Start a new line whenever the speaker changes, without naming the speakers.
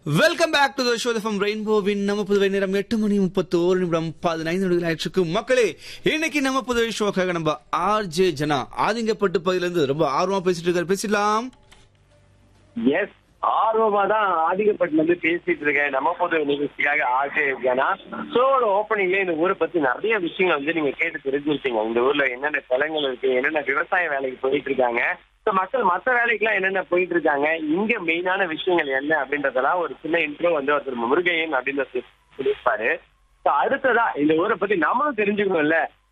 welcome back to the show from ரெயின்போவின் நம்ம புதுவை நேரம் எட்டு மணி முப்பத்தி ஒரு நிமிடம் பதினைந்து நிமிடங்கள் ஆயிடுச்சு மக்களே இன்னைக்கு நம்ம புதுவை ஷோக்காக நம்ம ஆர்ஜே ஜனா ஆதிங்கப்பட்டு பகுதியிலிருந்து ரொம்ப ஆர்வமா பேசிட்டு இருக்காரு பேசிடலாம்
எஸ் ஆர்வமா தான் ஆதிக்கப்பட்டில இருந்து பேசிட்டு இருக்கேன் நம்ம பொது நிகழ்ச்சிக்காக ஆசை ஏன்னா ஷோவோட ஓப்பனிங்ல இந்த ஊரை பத்தி நிறைய விஷயங்கள் வந்து நீங்க கேட்டு தெரிஞ்சிருப்பீங்க இந்த ஊர்ல என்னென்ன தலங்கள் இருக்கு என்னென்ன விவசாய வேலைக்கு போயிட்டு இருக்காங்க So, மக்கள் மத்த வேலைக்கெல்லாம் என்னென்ன போயிட்டு இருக்காங்க இங்க மெயினான விஷயங்கள் என்ன அப்படின்றதெல்லாம் ஒரு சின்ன இன்ட்ரோ வந்து ஒருத்தர் முருகையன் அப்படின்னு சொல்லி- சொல்லியிருப்பாரு So, அடுத்ததா இந்த ஊரை பத்தி நம்மளும் தெரிஞ்சுக்கணும்ல